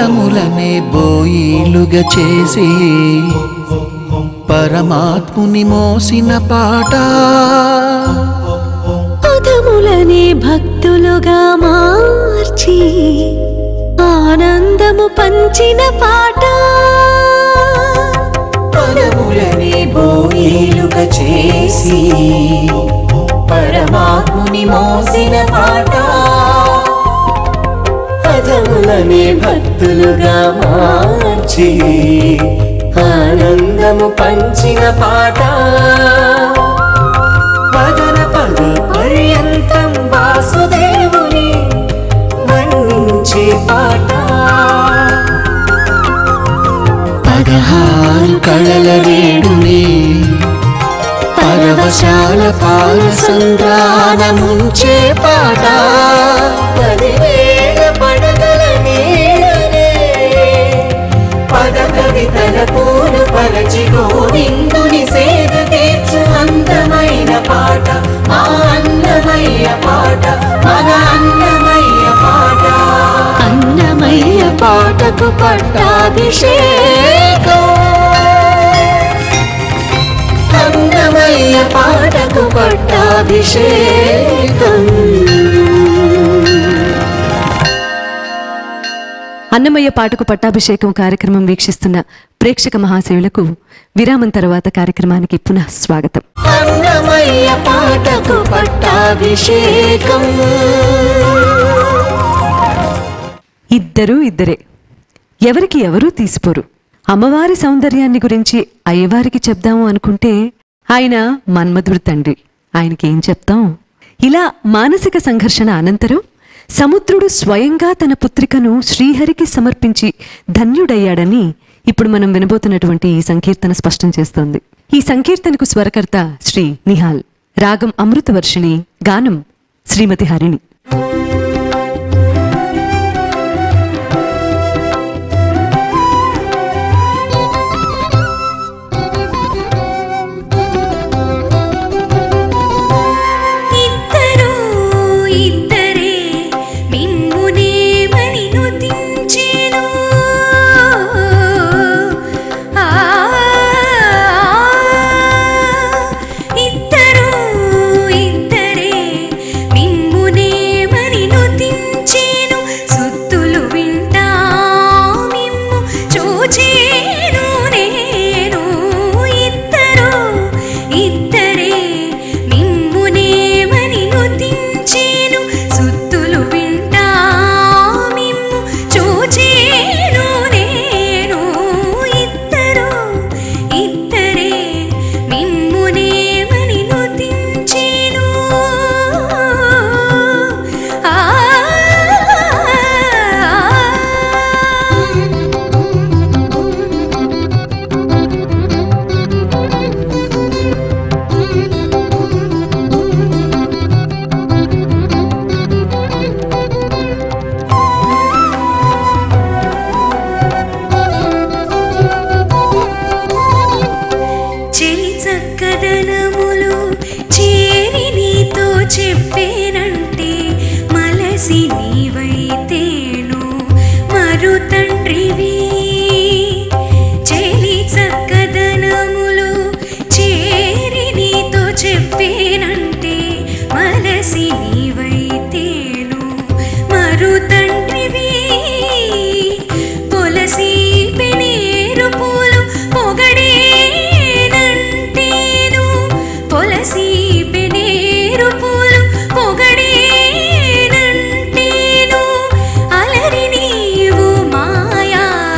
పదములనే బోయిలుగా చేసి పరమాత్ముని మోసిన పాట పదములనే భక్తులుగా మార్చి ఆనందము పంచిన పాట పదములనే బోయిలుగా చేసి పరమాత్ముని మోసిన పాట పదములనే భక్తులుగా మార్చి ఆనందము పంచిన పాట పదన పద పర్యంతం వాసుదేవుని వర్ణించే పాట పదహారు కళల రేడుని పరవశాల పాల సంద్రానముంచే పాట పదివేల పడగల నీడనే పద కవితల పూలు పరచి గోవిందుని సేద తీర్చు అందమైన పాట మా అన్నమయ్య పాట మన అన్నమయ్య పాట అన్నమయ్య పాటకు పట్టాభిషేకం అన్నమయ్య పాటకు పట్టాభిషేకం అన్నమయ్య పాటకు పట్టాభిషేకం కార్యక్రమం వీక్షిస్తున్న ప్రేక్షక మహాశయులకు విరామం తర్వాత కార్యక్రమానికి పునః స్వాగతం అన్నమయ్య పాటకు పట్టాభిషేకం ఇద్దరూ ఇద్దరే ఎవరికి ఎవరూ తీసిపోరు అమ్మవారి సౌందర్యాన్ని గురించి అయ్యవారికి చెప్దాము అనుకుంటే ఆయన మన్మధుడు తండ్రి ఆయనకి ఏం చెప్తాం ఇలా మానసిక సంఘర్షణ అనంతరం సముద్రుడు స్వయంగా తన పుత్రికను శ్రీహరికి సమర్పించి ధన్యుడయ్యాడని ఇప్పుడు మనం వినబోతున్నటువంటి ఈ సంకీర్తన స్పష్టం చేస్తోంది ఈ సంకీర్తనకు స్వరకర్త శ్రీ నిహాల్ రాగం అమృతవర్షిణి గానం శ్రీమతి హరిణి ఇద్దరు ఇద్దరే మిమ్మునేమని నుతించెను ఆ ఇద్దరు ఇద్దరే మిమ్మునేమని నుతించెను సుత్తులు వింటా మిమ్ము చూచేను నేను ఇద్దరు ఇద్దరే మిమ్మునేమని నుతించెను సుత్తులు వింటా మిమ్ము చూచేను నేను ఇద్దరు ఇద్దరే మిమ్మునేమని నుతించెను ఆ చెలి చక్కదనములు చేరి నీతో చెప్పేనంటే మలసి నీవైతేను మరు తండ్రివి చెలి చక్కదనములు చేరి నీతో చెప్పేనంటే మలసి నీవైతేను మరు తండ్రివి పొలసి పెనేరు పూలు పొగడేనంటేను పొలసి పెనేరు పూలు పొగడేనంటేను అలరి నీవు మాయా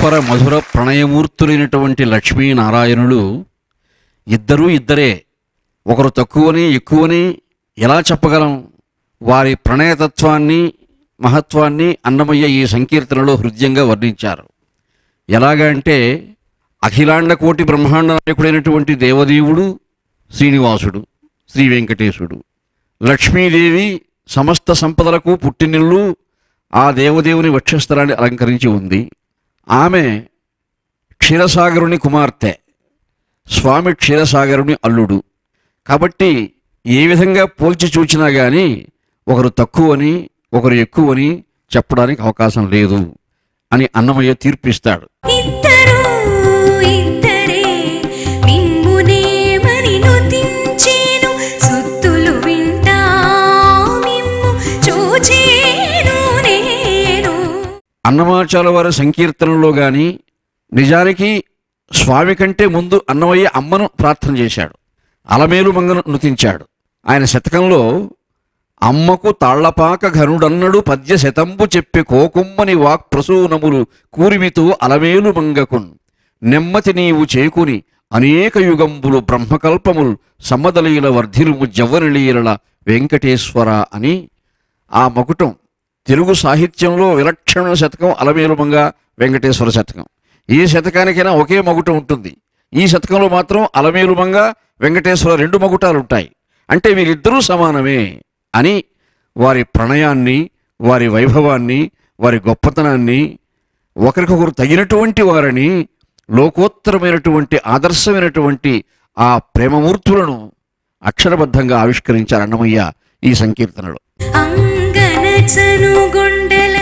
పరస్పర మధుర ప్రణయమూర్తులైనటువంటి లక్ష్మీనారాయణులు ఇద్దరూ ఇద్దరే ఒకరు తక్కువని ఎక్కువని ఎలా చెప్పగలం వారి ప్రణయతత్వాన్ని మహత్వాన్ని అన్నమయ్య ఈ సంకీర్తనలో హృదయంగా వర్ణించారు ఎలాగా అంటే అఖిలాండ కోటి బ్రహ్మాండ నాయకుడైనటువంటి దేవదేవుడు శ్రీనివాసుడు శ్రీ వెంకటేశుడు లక్ష్మీదేవి సమస్త సంపదలకు పుట్టినిల్లు ఆ దేవదేవుని వక్షస్థలాన్ని అలంకరించి ఉంది ఆమె క్షీరసాగరుని కుమార్తె స్వామి క్షీరసాగరుని అల్లుడు కాబట్టి ఏ విధంగా పోల్చి చూచినా కానీ ఒకరు తక్కువని ఒకరు ఎక్కువని చెప్పడానికి అవకాశం లేదు అని అన్నమయ్య తీర్పిస్తాడు ఇద్దరు ఇద్దరే మిమ్మునేమని నుతించేను సుత్తులు వింటా మిమ్ము చూచేను నేను అన్నమాచాల వారి సంకీర్తనలో కానీ నిజానికి స్వామి కంటే ముందు అన్నమయ్య అమ్మను ప్రార్థన చేశాడు అలమేలు మంగను నుతించాడు ఆయన శతకంలో అమ్మకు తాళ్లపాక ఘనుడన్నడు పద్య శతంబు చెప్పి కోకుమ్మని వాక్ ప్రసూనములు కూరిమితో అలమేలు మంగకున్ నెమ్మతి నీవు చేకుని అనేక యుగంబులు బ్రహ్మకల్పములు సమ్మదలీల వర్ధిలుము జవ్వనిలీల వెంకటేశ్వర అని ఆ మకుటం తెలుగు సాహిత్యంలో విలక్షణ శతకం అలమేలుమంగ వెంకటేశ్వర శతకం ఏ శతకానికైనా ఒకే మగుటం ఉంటుంది ఈ శతకంలో మాత్రం అలమేలుమంగ వెంకటేశ్వర రెండు మగుటాలు ఉంటాయి అంటే వీరిద్దరూ సమానమే అని వారి ప్రణయాన్ని వారి వైభవాన్ని వారి గొప్పతనాన్ని ఒకరికొకరు తగినటువంటి వారిని లోకోత్తరమైనటువంటి ఆదర్శమైనటువంటి ఆ ప్రేమమూర్తులను అక్షరబద్ధంగా ఆవిష్కరించారు అన్నమయ్య ఈ సంకీర్తనలో అంగనచను గుండెల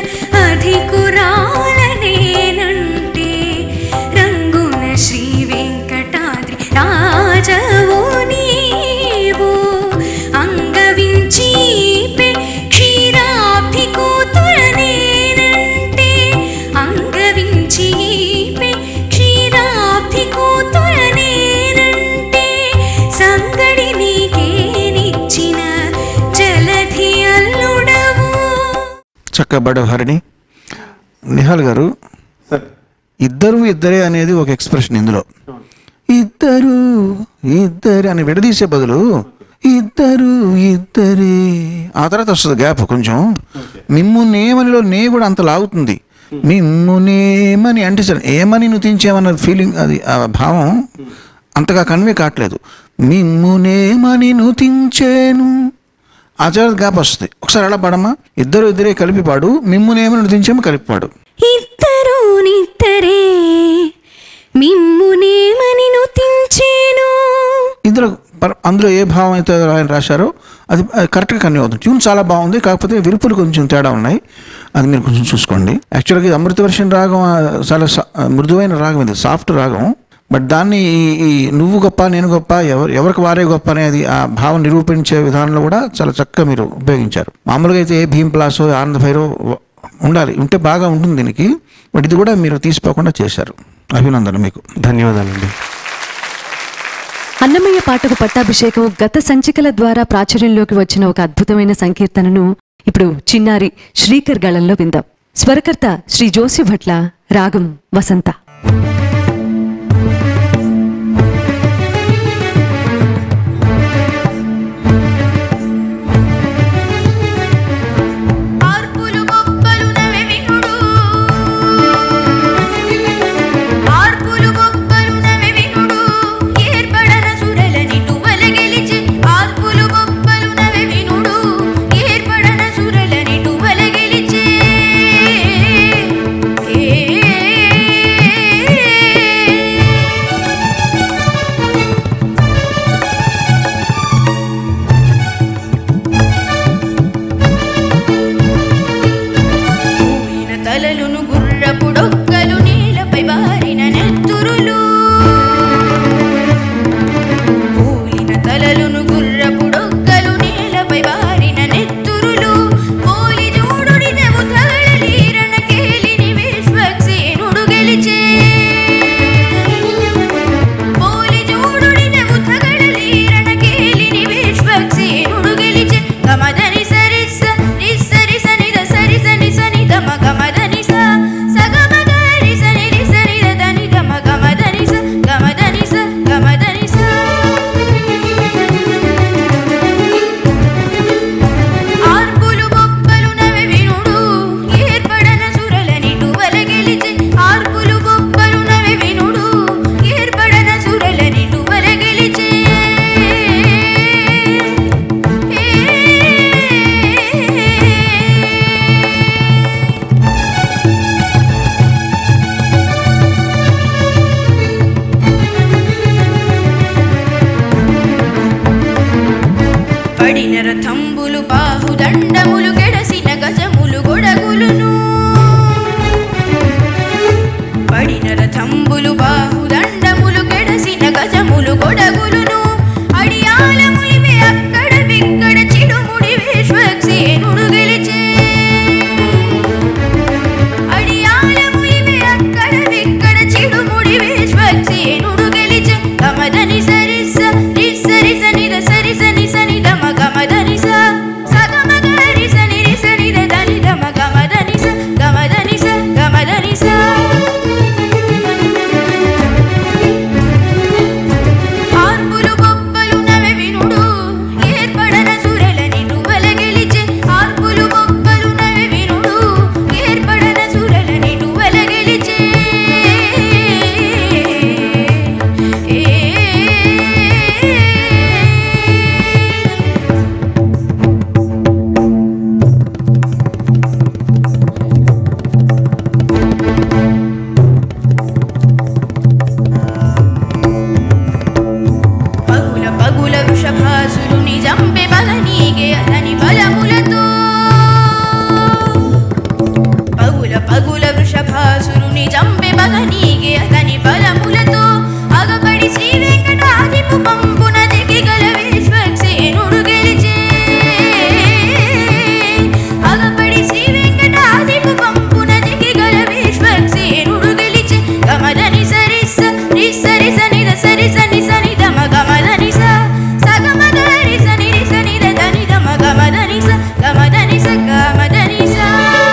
అధికురాలనేనంటే రంగున శ్రీ వెంకటాద్రి రాజవు నీవు అంగవించి పె క్షీరాబ్ధి కూతురనేనంటే అంగవించి పె క్షీరాబ్ధి కూతురనేనంటే సంగడి నీకేనిచ్చిన జలధి అల్లుడవు చక్కబడ హరిణి నిహాల్ గారు ఇద్దరు ఇద్దరే అనేది ఒక ఎక్స్ప్రెషన్ ఇందులో ఇద్దరు ఇద్దరు అని విడదీసే బదులు ఇద్దరు ఇద్దరే ఆ తర్వాత వస్తుంది గ్యాప్ కొంచెం మిమ్ము నేమనిలో నే కూడా అంత లాగుతుంది మిమ్ము నేమని అంటే సరే ఏమని నుతించేమన్న ఫీలింగ్ అది ఆ భావం అంతగా కన్వే కావట్లేదు మిమ్ము నేమని నుతించేను ఆ తర్వాత గ్యాప్ వస్తుంది ఒకసారి అలా పాడమ్మా ఇద్దరు ఇద్దరే కలిపి పాడు మిమ్మునేమని నృతించేమో కలిపి పాడు ఇద్దరు నిద్దరే మిమ్మునేమని నుతించేను ఇందులో పర్- అందులో ఏ భావం అయితే ఆయన రాశారో అది అది కరెక్ట్గా కన్వే అవుతుంది ట్యూన్ చాలా బాగుంది కాకపోతే విరుపులు కొంచెం తేడా ఉన్నాయి అది మీరు కొంచెం చూసుకోండి యాక్చువల్గా ఇది అమృతవర్షం రాగం ఆ, చాలా సా- మృదువైన రాగం ఇది సాఫ్ట్ రాగం బట్ దాన్ని ఈ- ఈ నువ్వు గొప్ప నేను గొప్ప ఎవరు ఎవరికి వారే గొప్ప అనేది ఆ భావం నిరూపించే విధానంలో కూడా చాలా చక్కగా మీరు ఉపయోగించారు మామూలుగా అయితే ఏ భీమ్ ప్లాసో ఆనంద భైరవ్ ఉండాలి ఉంటే బాగా ఉంటుంది దీనికి బట్ ఇది కూడా మీరు తీసిపోకుండా చేశారు అభినందన మీకు ధన్యవాదాలండి అన్నమయ్య పాటకు పట్టాభిషేకం గత సంచికల ద్వారా ప్రాచుర్యంలోకి వచ్చిన ఒక అద్భుతమైన సంకీర్తనను ఇప్పుడు చిన్నారి శ్రీకర్ గళంలో విందాం స్వరకర్త శ్రీ జోసి భట్ల రాగం వసంత ఆర్పులు గొప్పలు నవె వినుడు ఆర్పులు గొప్పలు నవె వినుడు ఏర్పడన సురలని టువల గెలిచి ఆర్పులు గొప్పలు నవె వినుడు ఏర్పడన సురలని టువల గెలిచి ఏ బాహుదండములు గెడసిన గజములు గొడగులును పడిన రథంబులు బాహుదండములు గెడసిన గజములు గొడగులును అడియాలములివి అక్కడ విక్కడ చిడుముడి విశ్వక్సేనుడు గెలిచే అడియాలములివి అక్కడ విక్కడ చిడుముడి విశ్వక్సేనుడు గెలిచే గమదని సరిస నిసరిస నిర సరిస నిస నిదమ గమదని స సగమ గరిస నిరిస నిద దని దమ గమదని స గమదని స గమదని స ఆర్పులు బొబ్బలు నవె వినుడు ఏర్పడన సురలని నువ్వల గెలిచే ఆర్పులు బొబ్బలు నవె వినుడు ఏర్పడన సురలని నువ్వల గెలిచే పగుల పగుల వృషభాసురుని జంపె బలనీగే అతని బలములతో పగుల పగుల వృషభాసురుని జంపె బలనీగే అతని బలములతో అగపడి శ్రీ వెంకటాదిపు పంపున దిగగల విశ్వక్సేనుడు గెలిచే అగపడి శ్రీ వెంకటాదిపు పంపున దిగగల విశ్వక్సేనుడు గెలిచే గమదని సరిస నిసరిస నిద సరిస నిస నిదమ గమదని స సగమ గరిస నిరిస నిద దని దమ గమదని స గమదని స గమదని స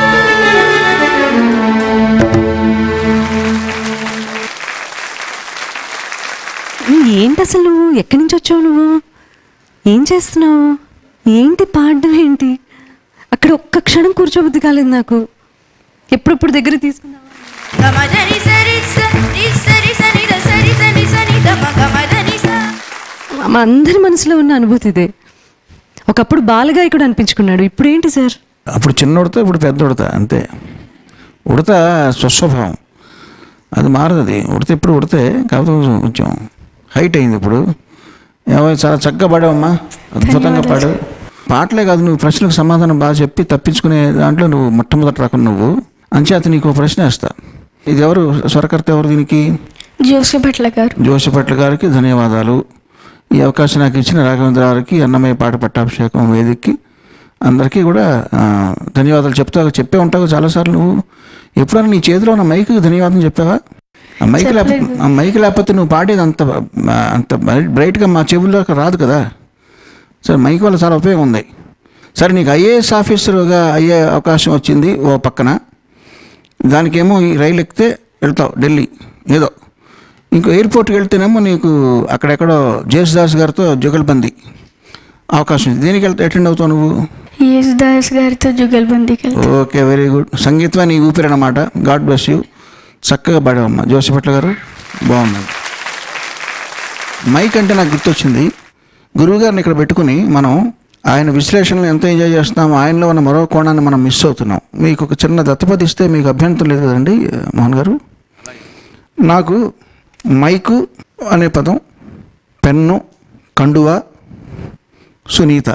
ఏంటి అసలు నువ్వు ఎక్కడి నుంచి వచ్చావు నువ్వు ఏం చేస్తున్నావు ఏంటి పాడడం ఏంటి అక్కడ ఒక్క క్షణం కూర్చోబుద్ధి కాలేదు నాకు ఎప్పుడప్పుడు దగ్గర తీసుకున్నావా గమదని సరిస నిసరిస నిద సరిస నిస నిదమ గమదని స మా అందరి మనసులో ఉన్న అనుభూతి ఇదే ఒకప్పుడు బాలగాయకుడు అనిపించుకున్నాడు ఇప్పుడు ఏంటి సార్ అప్పుడు చిన్న ఉడత ఇప్పుడు పెద్ద ఉడత అంతే ఉడత స్వస్వభావం అది మారదు అది ఉడత ఎప్పుడు ఉడతే కాకపోతే కొంచెం- కొంచెం హైట్ అయింది ఇప్పుడు ఏమో చాలా చక్కగా పాడావమ్మా అద్భుతంగా పాడావు పాటలే కాదు నువ్వు ప్రశ్నకు సమాధానం బాగా చెప్పి తప్పించుకునే దాంట్లో నువ్వు మొట్టమొదటి రకం నువ్వు అంచేత నీకు ఒక ప్రశ్న వేస్తా ఇది ఎవరు స్వరకర్త ఎవరు దీనికి జోసభట్ల గారు జోషిపట్ల గారికి ధన్యవాదాలు ఈ అవకాశం నాకు ఇచ్చిన రాఘవేంద్ర గారికి అన్నమయ్య పాట పట్టాభిషేకం వేదికకి అందరికీ కూడా ఆ, ధన్యవాదాలు చెప్తావు చెప్పే ఉంటావు చాలాసార్లు నువ్వు ఎప్పుడైనా నీ చేతిలో ఉన్న మైక్ ధన్యవాదం చెప్పావా ఆ మైక్ లేకపోతే ఆ మైక్ లేకపోతే నువ్వు పాడేది అంత ఆ, అంత బ్రైట్గా మా చెవుల్లోకి రాదు కదా సరే మైక్ వల్ల చాలా ఉపయోగం ఉంది సరే నీకు ఐఏఎస్ ఆఫీసర్గా అయ్యే అవకాశం వచ్చింది ఓ పక్కన దానికేమో ఈ రైలు ఎక్కితే వెళ్తావు ఢిల్లీ ఏదో ఇంకో ఎయిర్పోర్ట్కి వెళ్తేనేమో నీకు అక్కడెక్కడో జేసుదాస్ గారితో జుగల్బందీ అవకాశం ఉంది దేనికి వెళ్తే అటెండ్ అవుతావు నువ్వు యేసుదాస్ గారితో జుగల్బందీకి వెళ్తాను ఓకే వెరీ గుడ్ సంగీతమే నీ ఊపిరి అన్నమాట గాడ్ బ్లెస్ యూ చక్కగా పాడావమ్మా జోసిపట్ల గారు బాగున్నది మైక్ అంటే నాకు గుర్తొచ్చింది గురువుగారిని ఇక్కడ పెట్టుకుని మనం ఆయన విశ్లేషణలు ఎంత ఎంజాయ్ చేస్తున్నామో ఆయనలో ఉన్న మరో కోణాన్ని మనం మిస్ అవుతున్నాం మీకు ఒక చిన్న దత్తపది ఇస్తే మీకు అభ్యంతరం లేదు కదండి మోహన్ గారు నాకు మైకు అనే పదం పెన్ను కండువా సునీత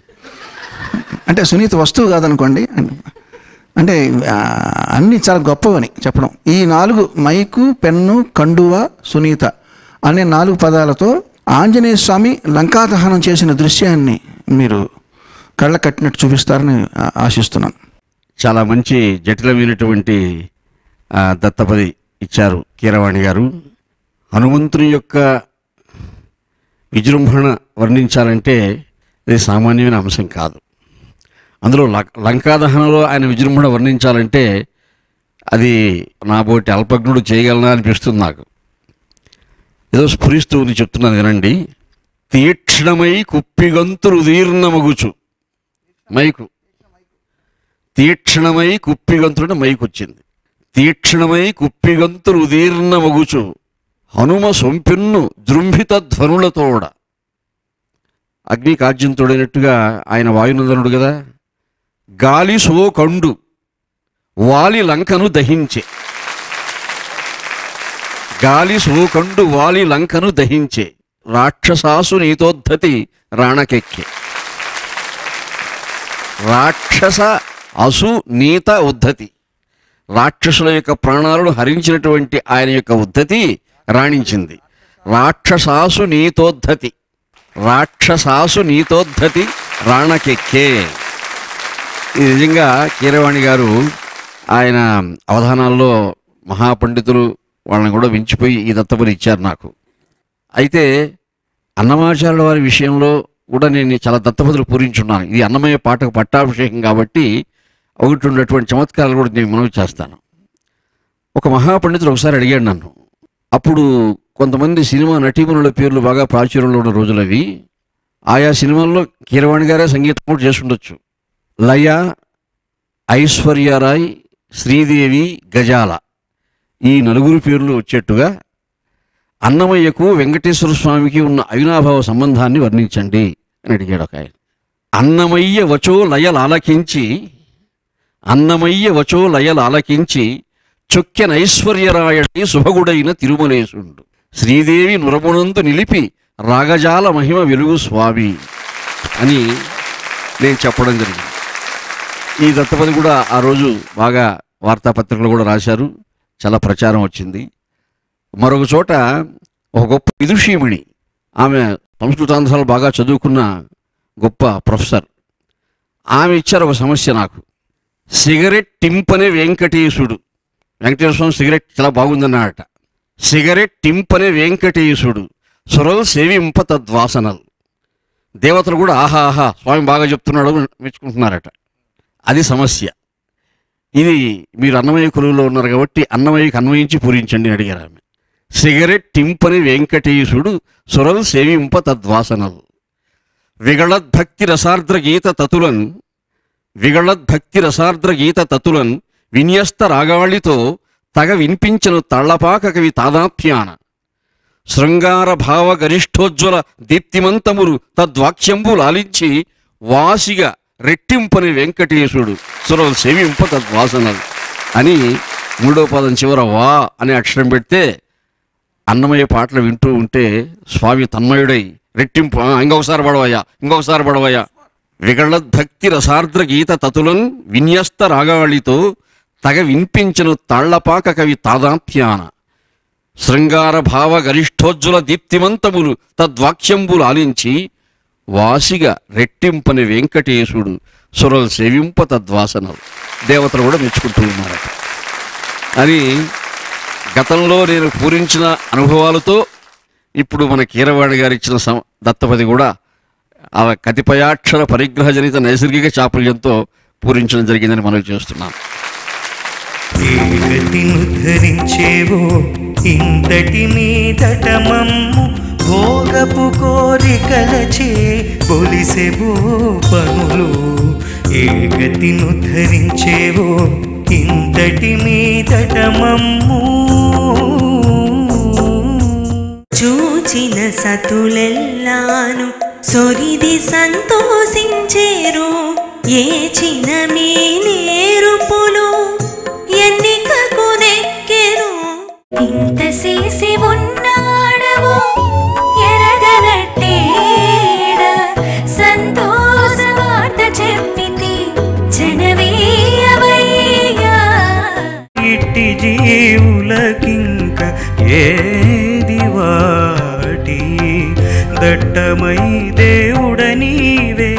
అంటే సునీత వస్తువు కాదనుకోండి అంటే ఆ, అన్నీ చాలా గొప్పవని చెప్పడం ఈ నాలుగు మైకు పెన్ను కండువ సునీత అనే నాలుగు పదాలతో ఆంజనేయ స్వామి లంకాదహనం చేసిన దృశ్యాన్ని మీరు కళ్ళ కట్టినట్టు చూపిస్తారని ఆ- ఆశిస్తున్నాను చాలా మంచి జటిలమైనటువంటి ఆ, దత్తపది ఇచ్చారు కీరవాణి గారు హనుమంతుని యొక్క విజృంభణ వర్ణించాలంటే ఇది సామాన్యమైన అంశం కాదు అందులో ల- లంకాదహనంలో ఆయన విజృంభణ వర్ణించాలంటే అది నాబోటి అల్పజ్ఞుడు చేయగలనా అనిపిస్తుంది నాకు ఏదో స్ఫురిస్తూ ఉంది చెప్తున్నాను వినండి తీక్షణమై కుప్పిగంతులు దీర్ణమగుచు మైకు తీక్షణమై కుప్పిగంతుడు మైకు వచ్చింది తీక్షణమై కుప్పిగంతులు ఉదీర్ణమగుచు హనుమ సొంపెన్ను జృంభిత ధ్వనులతోడ అగ్ని కాజ్యంతుడైనట్టుగా ఆయన వాయునందనుడు కదా గాలి సోకండు వాలి లంకను దహించే గాలి సోకండు వాలి లంకను దహించే రాక్షసాసు నీతోద్ధతి రాణకెక్కే రాక్షస అసు నీత ఉద్ధతి రాక్షసుల యొక్క ప్రాణాలను హరించినటువంటి ఆయన యొక్క ఉద్ధతి రాణించింది రాక్షసాసు నీతోద్ధతి రాక్షసాసు నీతోద్ధతి రాణకెక్కే ఇది నిజంగా కీరవాణి గారు ఆయన అవధానాల్లో మహాపండితులు వాళ్ళని కూడా వించిపోయి ఈ దత్తపని ఇచ్చారు నాకు అయితే అన్నమాచార్యుల వారి విషయంలో కూడా నేను చాలా దత్తపదులు పూరించున్నాను ఇది అన్నమయ్య పాటకు పట్టాభిషేకం కాబట్టి ఒకటి ఉన్నటువంటి చమత్కారాలు కూడా నేను మనవి చేస్తాను ఒక మహాపండితుడు ఒకసారి అడిగాడు నన్ను అప్పుడు కొంతమంది సినిమా నటీమణుల పేర్లు బాగా ప్రాచుర్యంలో ఉన్న రోజులు అవి ఆయా సినిమాల్లో కీరవాణి గారే సంగీతం కూడా చేసుండొచ్చు లయ ఐశ్వర్యరాయ్ శ్రీదేవి గజాల ఈ నలుగురు పేర్లు వచ్చేట్టుగా అన్నమయ్యకు వెంకటేశ్వర స్వామికి ఉన్న అవినాభావ సంబంధాన్ని వర్ణించండి అని అడిగాడు ఒక ఆయన అన్నమయ్య వచో లయలు ఆలకించి అన్నమయ్య వచో లయలు ఆలకించి చొక్కెనైశ్వర్యరాయడి శుభగుడైన తిరుమలేశుండు శ్రీదేవి నురమునందు నిలిపి రాగజాల మహిమ వెలుగు స్వామి అని నేను చెప్పడం జరిగింది ఈ దత్తపది కూడా ఆ రోజు బాగా వార్తాపత్రికలు కూడా రాశారు చాలా ప్రచారం వచ్చింది మరొక చోట ఒక గొప్ప విదుషీమణి ఆమె సంస్కృతాంధ్రాలు బాగా చదువుకున్న గొప్ప ప్రొఫెసర్ ఆమె ఇచ్చారు ఒక సమస్య నాకు సిగరెట్ టింపనే వెంకటేశుడు వెంకటేశ్వర స్వామి సిగరెట్ చాలా బాగుందన్నాడట సిగరెట్ టింపనే వెంకటేశుడు సురల్ సేవింప తద్వాసనలు దేవతలు కూడా ఆహా ఆహా స్వామి బాగా చెప్తున్నాడు అని మెచ్చుకుంటున్నారట అది సమస్య ఇది మీరు అన్నమయ్య కులువులో ఉన్నారు కాబట్టి అన్నమయ్యకి అన్వయించి పూరించండి అని అడిగారు ఆమె సిగరెట్ టింపని వెంకటేశుడు సురల్ సేవింప తద్వాసనలు విగళద్భక్తి రసార్ద్ర గీత తతులన్ విగళద్భక్తి రసార్ద్ర గీత తతులన్ విన్యస్త రాగాళితో తగ వినిపించను తళ్ళపాక కవి తాదాత్మ్యాన శృంగార భావ గరిష్ఠోజ్వల దీప్తిమంతములు తద్వాక్యంబు లాలించి వాసిగా రెట్టింపని వెంకటేశుడు సురలు సేవింప తద్వాసనలు అని మూడో పదం చివర వా అనే అక్షరం పెడితే అన్నమయ్య పాటలు వింటూ ఉంటే స్వామి తన్మయుడై రెట్టింపు "ఆ, ఇంకొకసారి పడవయ్యా ఇంకొకసారి పడవయ్యా విగళద్భక్తి రసార్ద్ర గీత తతులన్ విన్యస్త రాగాళితో తగ వినిపించను తాళ్లపాక కవి తాదాత్యాన శృంగార భావ గరిష్ఠోజ్వల దీప్తిమంతములు తద్వాక్యంబులు ఆలించి వాసిగా రెట్టింపని వెంకటేశుడు సురలు సేవింప తద్వాసనలు దేవతలు కూడా మెచ్చుకుంటూ ఉన్నారట అని గతంలో నేను పూరించిన అనుభవాలతో ఇప్పుడు మన కీరవాణి గారు ఇచ్చిన సం దత్తపది కూడా ఆ కతిపయాక్షర పరిగ్రహజనిత నైసర్గిక చాపల్యంతో పూరించడం జరిగిందని మనం చేస్తున్నాం ఏగతిను ధరించేవో ఇంతటి మీదట మమ్ము భోగపు కోరికలచే బొలిసెవో పనులు ఏగతిను ధరించేవో ఇంతటి మీదట మమ్ము చూచిన సతులెల్లాను సొరిది సంతోషించేరు ఏచిన మీ నేరుపులు ఎన్నికకు నెక్కెరు ఇంత చేసి ఉన్నాడవు ఎరగనట్టేడ సంతోష వార్త చెప్పితి జనవీయవయ్యా ఇట్టి జీవులకింక ఏది వాటి దట్టమై దేవుడ నీవే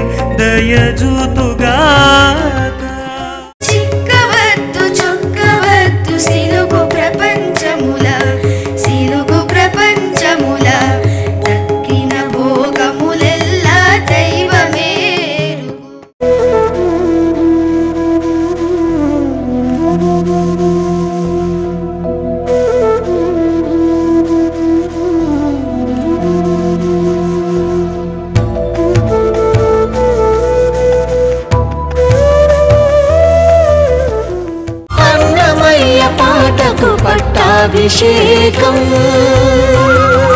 దయజూతుగాక చిక్కవద్దు చొక్కవద్దు సిలుగు ప్రపంచముల సిలుగు ప్రపంచముల తక్కిన భోగములెల్లా దైవమేరుగు అన్నమయ్య పాటకు పట్టాభిషేకం